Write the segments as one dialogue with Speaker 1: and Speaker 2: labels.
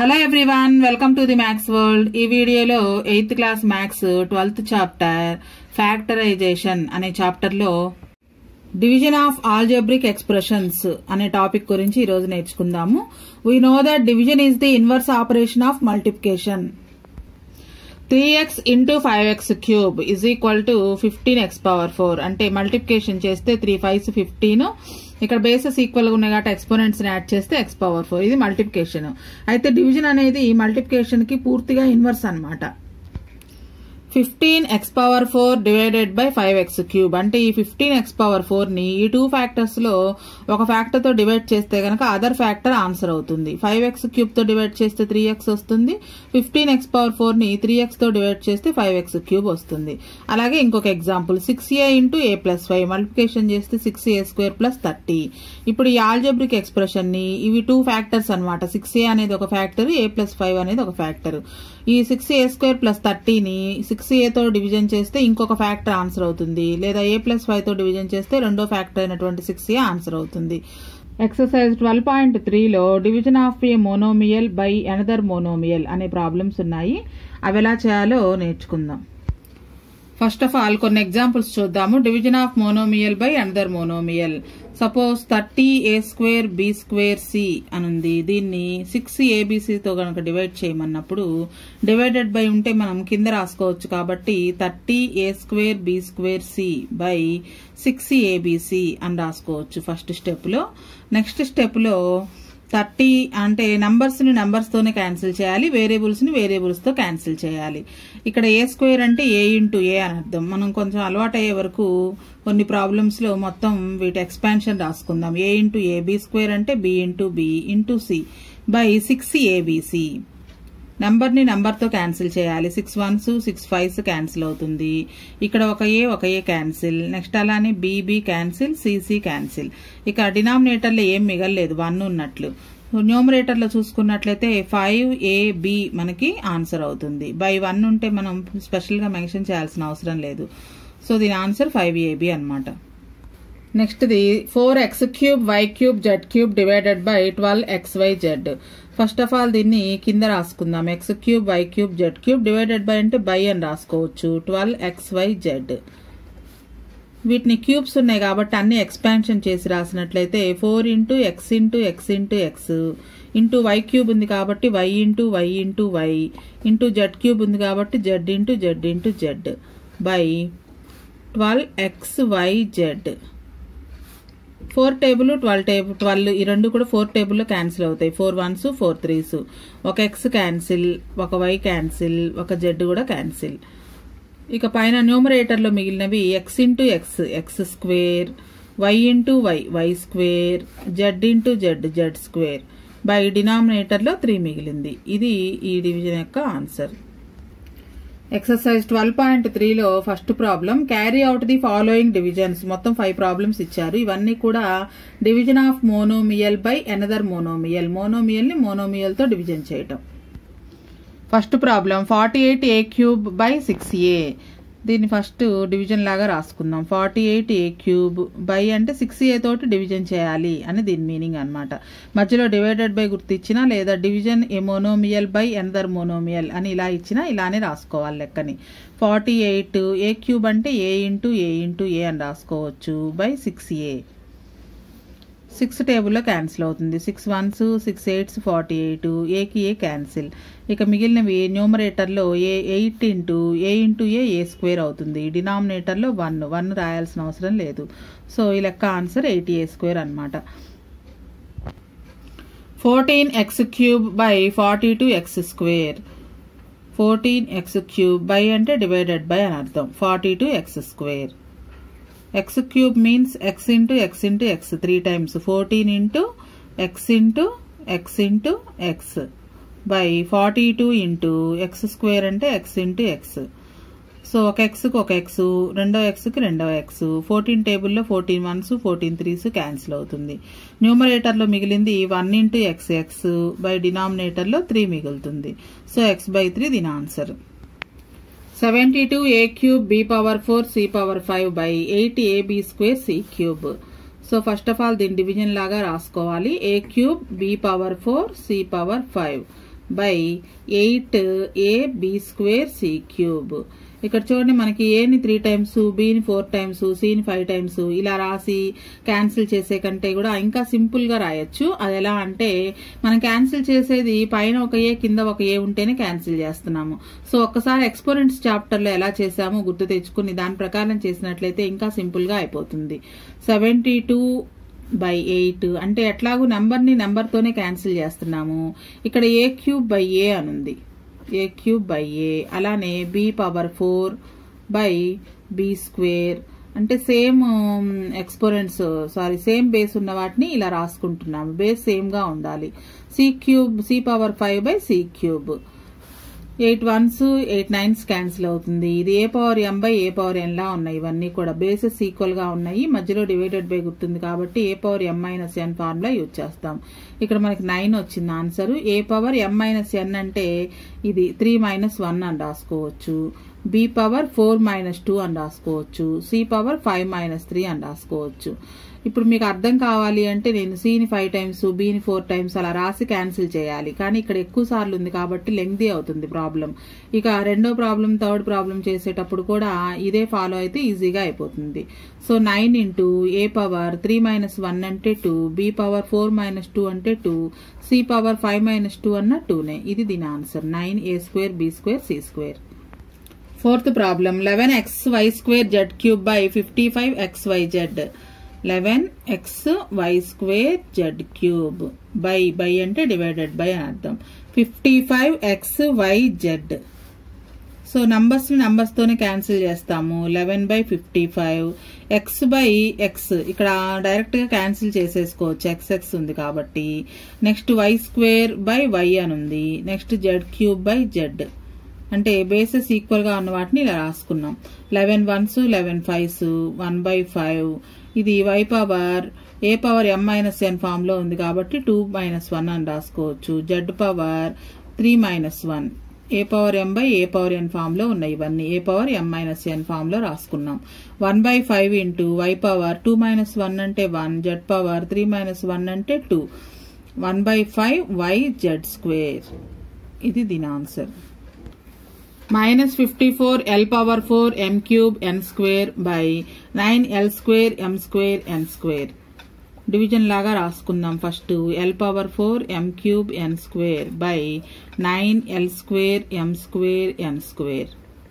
Speaker 1: hello everyone welcome to the maths world ఈ వీడియోలో eighth class maths twelfth chapter factorisation అనే chapter లో division of algebraic expressions అనే topic గురించి ఈ రోజు నేర్చుకుందాము we know that division is the inverse operation of multiplication three x into five x cube is equal to fifteen x power four అంటే multiplication చేస్తే three fives fifteen ఇక్కడ bases equal గా ఉన్నాయి కాబట్టి ఎక్స్పోనెంట్స్ యాడ్ చేస్తే x power four ఇది multiplication అయితే division అనేది మల్టిప్లికేషన్ కి పూర్తిగా ఇన్వర్స్ అన్నమాట fifteen x power four divided by five x cube అంటే ఈ ఫిఫ్టీన్ ఎక్స్ పవర్ ఫోర్ ని ఈ టూ ఫ్యాక్టర్స్ లో ఒక ఫ్యాక్టర్ తో డివైడ్ చేస్తే గనక అదర్ ఫ్యాక్టర్ ఆన్సర్ అవుతుంది ఫైవ్ ఎక్స్ క్యూబ్ తో డివైడ్ చేస్తే త్రీ ఎక్స్ వస్తుంది ఫిఫ్టీన్ ఎక్స్ పవర్ ఫోర్ ని త్రీ ఎక్స్ తో డివైడ్ చేస్తే ఫైవ్ ఎక్స్ క్యూబ్ వస్తుంది అలాగే ఇంకొక example six a into a plus five multiplication చేస్తే six a square plus thirty ఇప్పుడు ఈ ఆల్జబ్రిక్ ఎక్స్ప్రెషన్ ని ఇవి టూ ఫ్యాక్టర్స్ అనమాట సిక్స్ ఏ అనేది ఒక ఫ్యాక్టర్ ఏ ప్లస్ ఫైవ్ అనేది ఒక ఫ్యాక్టర్ ఈ సిక్స్ ఏ స్క్వేర్ ప్లస్ థర్టీని సిక్స్ ఏతో డివిజన్ చేస్తే ఇంకొక ఫ్యాక్టర్ ఆన్సర్ అవుతుంది లేదా ఏ ప్లస్ ఫైవ్ తో డివిజన్ చేస్తే రెండో ఫ్యాక్టర్ అయినటువంటి సిక్స్ ఏ ఆన్సర్ అవుతుంది ఎక్సర్సైజ్ ట్వెల్వ్ పాయింట్ త్రీలో division of a monomial by another monomial అనే ప్రాబ్లమ్స్ ఉన్నాయి అవి ఎలా చేయాలో నేర్చుకుందాం ఫస్ట్ ఆఫ్ ఆల్ కొన్ని ఎగ్జాంపుల్స్ చూద్దాము division of monomial by another monomial suppose thirty a square b square c అనుంది దీన్ని సిక్స్ ఏబిసితో గనక డివైడ్ చేయమన్నప్పుడు డివైడెడ్ బై ఉంటే మనం కింద రాసుకోవచ్చు కాబట్టి thirty a square b square c by six a b c అని రాసుకోవచ్చు ఫస్ట్ స్టెప్ లో నెక్స్ట్ స్టెప్ లో థర్టీ అంటే నంబర్స్ ని నంబర్స్ తోనే క్యాన్సిల్ చేయాలి వేరియబుల్స్ ని వేరియబుల్స్ తో క్యాన్సిల్ చేయాలి ఇక్కడ ఏ స్క్వేర్ అంటే ఏ ఇంటూ ఏ అని అర్థం మనం కొంచెం అలవాటు అయ్యే వరకు కొన్ని ప్రాబ్లమ్స్ లో మొత్తం వీటి ఎక్స్పాన్షన్ రాసుకుందాం a into a b square అంటే b into b into c by six a b c number ని నంబర్ తో క్యాన్సిల్ చేయాలి six ones six fives cancel అవుతుంది ఇక్కడ ఒక ఏ ఒక ఏ క్యాన్సిల్ నెక్స్ట్ అలానే బీబీ క్యాన్సిల్ సిసి క్యాన్సిల్ ఇక డినామినేటర్ లో ఏం మిగలలేదు వన్ ఉన్నట్లు న్యూమరేటర్ లో చూసుకున్నట్లయితే ఫైవ్ ఏ బి మనకి ఆన్సర్ అవుతుంది బై వన్ ఉంటే మనం స్పెషల్ గా మెన్షన్ చేయాల్సిన అవసరం లేదు సో దీని ఆన్సర్ ఫైవ్ ఏబి అనమాట next the four x cube y cube z cube divided by twelve x y z first of all దీన్ని కింద రాసుకుందాం x cube y cube z cube divided by అంటే by అని రాసుకోవచ్చు twelve x y z వీటిని cubes ఉన్నాయి కాబట్టి అన్ని ఎక్స్పాన్షన్ చేసి రాసినట్లయితే four into x into x into x into y cube ఉంది కాబట్టి y into y into y into z cube ఉంది కాబట్టి z into z into z by twelve x y z four table twelve table twelve ఈ రెండు కూడా four టేబుల్లో cancel అవుతాయి four ones four threes ఒక ఎక్స్ క్యాన్సిల్ ఒక y cancel ఒక జెడ్ కూడా క్యాన్సిల్ ఇక పైన న్యూమరేటర్లో మిగిలినవి x into x x square y into y y square z into z z square by డినామినేటర్లో త్రీ మిగిలింది ఇది ఈ డివిజన్ యొక్క ఆన్సర్ ఎక్సర్సైజ్ ట్వెల్వ్ పాయింట్ త్రీలో first problem carry out the following divisions మొత్తం ఫైవ్ ప్రాబ్లమ్స్ ఇచ్చారు ఇవన్నీ కూడా division of monomial by another monomial monomial ని మోనోమియల్ తో డివిజన్ చేయటం first problem forty eight a cube by six a దీన్ని first division లాగా రాసుకుందాం forty eight a cube by అంటే సిక్స్ ఏ తోటి డివిజన్ చేయాలి అని దీని మీనింగ్ అనమాట మధ్యలో డివైడెడ్ బై గుర్తు ఇచ్చినా లేదా division a monomial by another monomial అని ఇలా ఇచ్చినా ఇలానే రాసుకోవాలి లెక్కని ఫార్టీ ఎయిట్ ఏ క్యూబ్ అంటే a into a into a అని రాసుకోవచ్చు బై సిక్స్ ఏ సిక్స్ టేబుల్లో క్యాన్సిల్ అవుతుంది six ones six eights forty eight ఏకి ఏ క్యాన్సిల్ ఇక మిగిలినవి న్యూమరేటర్లో a eight into a into a a square అవుతుంది డినామినేటర్లో వన్ వన్ రాయాల్సిన అవసరం లేదు సో ఈ లెక్క ఆన్సర్ ఎయిటీ ఏ స్క్వేర్ అనమాట fourteen x cube by forty two x square fourteen x cube by అంటే డివైడెడ్ బై అని అర్థం forty two x square x cube means x into x into x three times fourteen into x into x into x by forty two into x square అంటే x into x so ఒక ఎక్స్కి ఒక x రెండో ఎక్స్కి రెండో x fourteen టేబుల్లో fourteen once fourteen threes cancel అవుతుంది న్యూమరేటర్లో మిగిలింది one into x x by డినామినేటర్లో త్రీ మిగులుతుంది సో ఎక్స్ బై త్రీ దీని answer seventy two a cube b power four c power five by eight a b square c cube so first of all దీని division లాగా రాసుకోవాలి a cube b power four c power five by eight a b square c cube ఇక్కడ చూడండి మనకి ఏని three times బిని four times సిని five times ఇలా రాసి క్యాన్సిల్ చేసే కంటే కూడా ఇంకా సింపుల్ గా రాయొచ్చు అది ఎలా అంటే మనం క్యాన్సిల్ చేసేది పైన ఒక ఏ కింద ఒక ఏ ఉంటేనే క్యాన్సిల్ చేస్తున్నాము సో ఒక్కసారి ఎక్స్పోరెంట్స్ చాప్టర్ లో ఎలా చేసామో గుర్తు తెచ్చుకుని దాని ప్రకారం చేసినట్లయితే ఇంకా సింపుల్ గా అయిపోతుంది సెవెంటీ టూ బై ఎయిట్ అంటే ఎట్లాగూ నెంబర్ని నెంబర్తోనే క్యాన్సిల్ చేస్తున్నాము ఇక్కడ ఏ క్యూబ్ బై ఏ అనుంది ఏ క్యూబ్ బై ఏ అలానే b power four by b square అంటే same exponents sorry same base ఉన్న వాటిని ఇలా రాసుకుంటున్నాము బేస్ సేమ్ గా ఉండాలి c cube c power five by c cube eight ones eight nines cancel అవుతుంది ఇది a power m by a power n లా ఉన్నాయి ఇవన్నీ కూడా బేసెస్ ఈక్వల్ గా ఉన్నాయి మధ్యలో డివైడెడ్ బై గుర్తుంది కాబట్టి a power m minus n formula use చేస్తాం ఇక్కడ మనకి నైన్ వచ్చింది answer a power m minus n అంటే ఇది త్రీ మైనస్ వన్ అని రాసుకోవచ్చు b power four minus two అని రాసుకోవచ్చు c power five minus three అని రాసుకోవచ్చు ఇప్పుడు మీకు అర్థం కావాలి అంటే నేను సిని ఫైవ్ టైమ్స్ బిని ఫోర్ టైమ్స్ అలా రాసి క్యాన్సిల్ చేయాలి కానీ ఇక్కడ ఎక్కువ సార్లు ఉంది కాబట్టి లెంగ్దీ అవుతుంది ప్రాబ్లం ఇక రెండో ప్రాబ్లం థర్డ్ ప్రాబ్లం చేసేటప్పుడు కూడా ఇదే ఫాలో అయితే ఈజీగా అయిపోతుంది so nine into a power three minus one అంటే two b power four minus two అంటే two c power five minus two అన్న టూనే ఇది దీని answer nine a square b square c square fourth problem eleven x y square z cube by fifty five x y z eleven x y square z cube by by అంటే divided by అని అర్థం fifty five x y Z so numbers ని numbers తోనే cancel చేస్తాము eleven by fifty five x by x ఇక్కడ direct గా cancel చేసేసుకోవచ్చు x x ఉంది కాబట్టి next y square by y అని ఉంది next z cube by z అంటే బేసెస్ ఈక్వల్ గా ఉన్న వాటిని ఇలా రాసుకున్నాం eleven ones eleven fives one by five ఇది y power a power m minus n form లో ఉంది కాబట్టి టూ మైనస్ వన్ అని రాసుకోవచ్చు z power three minus one a power m by a power n form లో ఉన్నాయి ఇవన్నీ a power m minus n form లో రాసుకున్నాం one by five into y power two minus one అంటే one z power three minus one అంటే two one by five y z square ఇది దీని answer minus fifty four l power four m cube n square by nine l square m square n square division లాగా రాసుకుందాం first L power four m cube n square by nine l square m square n square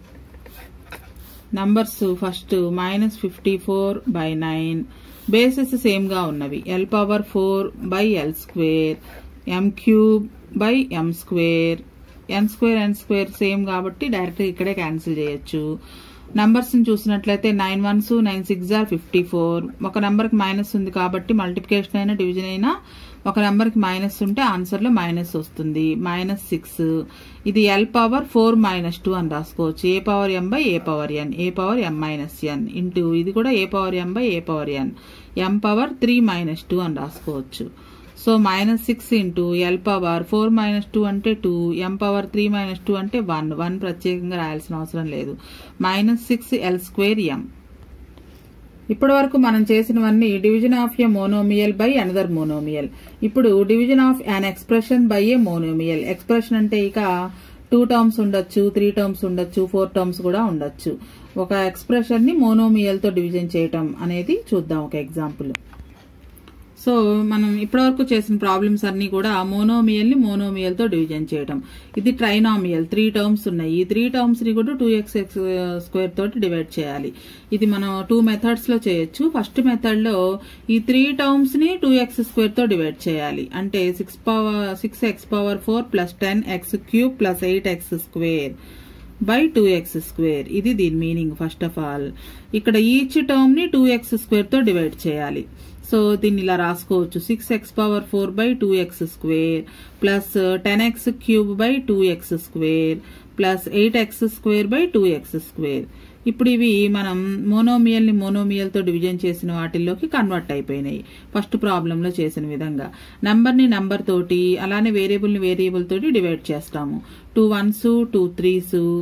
Speaker 1: numbers first minus fifty four by nine bases same గా ఉన్నవి l power four by l square m cube by m square n square n square same కాబట్టి direct ఇక్కడే క్యాన్సిల్ చేయొచ్చు numbers చూసినట్లయితే nine ones nine six are fifty four ఒక నంబర్కి minus ఉంది కాబట్టి మల్టిప్లికేషన్ అయినా డివిజన్ అయినా ఒక నంబర్కి మైనస్ ఉంటే ఆన్సర్లో మైనస్ వస్తుంది మైనస్ సిక్స్ ఇది l power four minus two అని రాసుకోవచ్చు a power m by a power n a power m minus n into ఇది కూడా a power m by a power n m power three minus two అని రాసుకోవచ్చు so minus six into l power four minus two అంటే two m power three minus two అంటే one one ప్రత్యేకంగా రాయాల్సిన అవసరం లేదు minus six l square m ఇప్పటి వరకు మనం చేసినవన్నీ division of a monomial by another monomial ఇప్పుడు division of an expression by a monomial expression అంటే ఇక టూ టర్మ్స్ ఉండొచ్చు త్రీ టర్మ్స్ ఉండొచ్చు ఫోర్ టర్మ్స్ కూడా ఉండొచ్చు ఒక ఎక్స్ప్రెషన్ ని మోనోమియల్ తో డివిజన్ చేయటం అనేది చూద్దాం ఒక ఎగ్జాంపుల్ సో మనం ఇప్పటివరకు చేసిన ప్రాబ్లమ్స్ అన్ని కూడా మోనోమియల్ ని మోనోమియల్ తో డివిజన్ చేయడం ఇది ట్రైనామియల్ త్రీ టర్మ్స్ ఉన్నాయి ఈ త్రీ టర్మ్స్ ని కూడా టూ ఎక్స్ ఎక్స్ స్క్వేర్ తోటి డివైడ్ చేయాలి ఇది మనం టూ మెథడ్స్ లో చేయొచ్చు ఫస్ట్ మెథడ్ లో ఈ త్రీ టర్మ్స్ ని టూ ఎక్స్ స్క్వేర్ తో డివైడ్ చేయాలి అంటే six power six x power four plus ten x cube plus eight x square by two x square ఇది దీని మీనింగ్ ఫస్ట్ ఆఫ్ ఆల్ ఇక్కడ ఈచ్ టర్మ్ ని టూ ఎక్స్ స్క్వేర్ తో divide చేయాలి so దీన్ని ఇలా రాసుకోవచ్చు six x power four by two x square plus ten x cube by two x square plus eight x square by two x square ఇప్పుడు ఇవి మనం monomial ని మోనోమియల్ తో డివిజన్ చేసిన వాటిల్లోకి కన్వర్ట్ అయిపోయినాయి ఫస్ట్ ప్రాబ్లం లో చేసిన విధంగా నంబర్ ని నంబర్ తోటి అలానే వేరియబుల్ ని వేరియబుల్ తోటి డివైడ్ చేస్తాము two ones two threes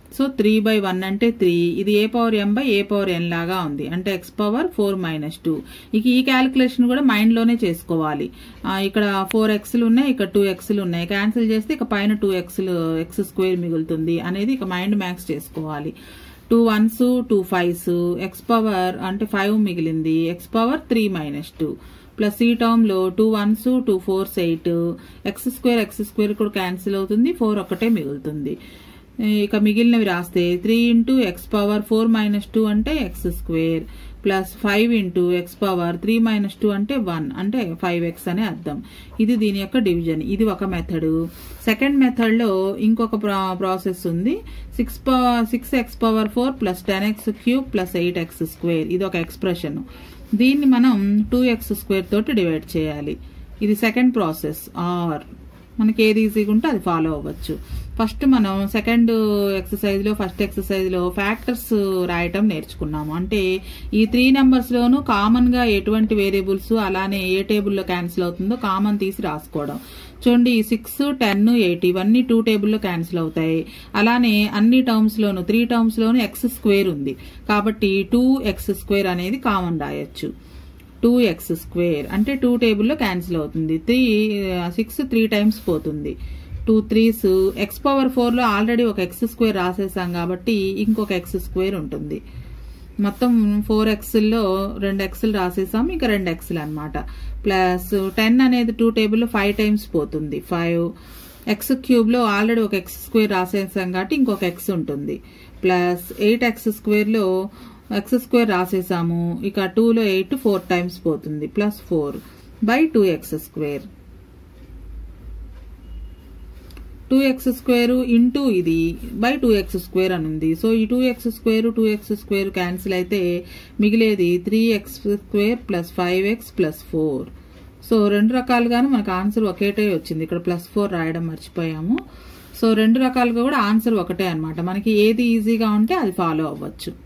Speaker 1: so three by one అంటే త్రీ ఇది a power m by a power n లాగా ఉంది అంటే x power four minus two ఇక ఈ క్యాలిక్యులేషన్ కూడా మైండ్లోనే చేసుకోవాలి ఆ, ఇక్కడ ఫోర్ ఎక్స్లు ఉన్నాయి ఇక్కడ టూ ఎక్స్లు ఉన్నాయి క్యాన్సిల్ చేస్తే ఇక పైన టూ ఎక్స్లు ఎక్స్ స్క్వేర్ మిగులుతుంది అనేది ఇక మైండ్ మ్యాక్స్ చేసుకోవాలి two ones two fives x power అంటే ఫైవ్ మిగిలింది x power three minus two plus ఈ టర్మ్ లో two ones two fours eight x square x square కూడా క్యాన్సిల్ అవుతుంది ఫోర్ ఒక్కటే మిగులుతుంది ఇక మిగిలినవి రాస్తే three into x power four minus two అంటే x square plus five into x power three minus two అంటే వన్ అంటే ఫైవ్ ఎక్స్ అనే అర్థం ఇది దీని యొక్క డివిజన్ ఇది ఒక మెథడ్ సెకండ్ మెథడ్ లో ఇంకొక ప్రాసెస్ ఉంది six power six x power four plus ten x cube plus eight x square ఇది ఒక ఎక్స్ప్రెషన్ దీన్ని మనం టూ ఎక్స్ స్క్వేర్ తోటి డివైడ్ చేయాలి ఇది సెకండ్ ప్రాసెస్ ఆర్ మనకి ఏది ఈజీగా ఉంటే అది ఫాలో అవ్వచ్చు ఫస్ట్ మనం సెకండ్ ఎక్సర్సైజ్ లో ఫస్ట్ ఎక్సర్సైజ్ లో ఫ్యాక్టర్స్ రాయటం నేర్చుకున్నాము అంటే ఈ త్రీ నెంబర్స్ లోను కామన్ గా ఎటువంటి వేరియబుల్స్ అలానే ఏ టేబుల్లో క్యాన్సిల్ అవుతుందో కామన్ తీసి రాసుకోవడం చూడండి సిక్స్ టెన్ ఎయిట్ ఇవన్నీ టూ టేబుల్లో క్యాన్సిల్ అవుతాయి అలానే అన్ని టర్మ్స్ లోను త్రీ టర్మ్స్ లోను ఎక్స్ స్క్వేర్ ఉంది కాబట్టి టూ ఎక్స్ స్క్వేర్ అనేది కామన్ రాయొచ్చు టూ ఎక్స్ స్క్వేర్ అంటే టూ టేబుల్లో క్యాన్సిల్ అవుతుంది త్రీ సిక్స్ త్రీ టైమ్స్ పోతుంది టూ త్రీస్ ఎక్స్ పవర్ ఫోర్లో ఆల్రెడీ ఒక ఎక్స్ స్క్వేర్ రాసేసాం కాబట్టి ఇంకొక ఎక్స్ స్క్వేర్ ఉంటుంది మొత్తం ఫోర్ ఎక్స్లో రెండు ఎక్స్లు రాసేసాం ఇంకా రెండు ఎక్స్లు అనమాట ప్లస్ టెన్ అనేది టూ టేబుల్లో ఫైవ్ టైమ్స్ పోతుంది ఫైవ్ ఎక్స్ క్యూబ్లో ఆల్రెడీ ఒక ఎక్స్ స్క్వేర్ రాసేసాం కాబట్టి ఇంకొక ఎక్స్ ఉంటుంది ప్లస్ ఎయిట్ ఎక్స్ స్క్వేర్లో ఎక్స్ స్క్వేర్ రాసేసాము ఇక టూలో ఎయిట్ ఫోర్ టైమ్స్ పోతుంది plus four by two x square two x square into ఇది బై టూ ఎక్స్ స్క్వేర్ అని ఉంది సో ఈ two x square two x square cancel అయితే మిగిలేది three x square plus five X plus four so రెండు రకాలుగాను మనకు answer ఒకేటే వచ్చింది ఇక్కడ ప్లస్ ఫోర్ రాయడం మర్చిపోయాము సో రెండు రకాలుగా కూడా ఆన్సర్ ఒకటే అన్నమాట మనకి ఏది ఈజీగా ఉంటే అది ఫాలో అవ్వచ్చు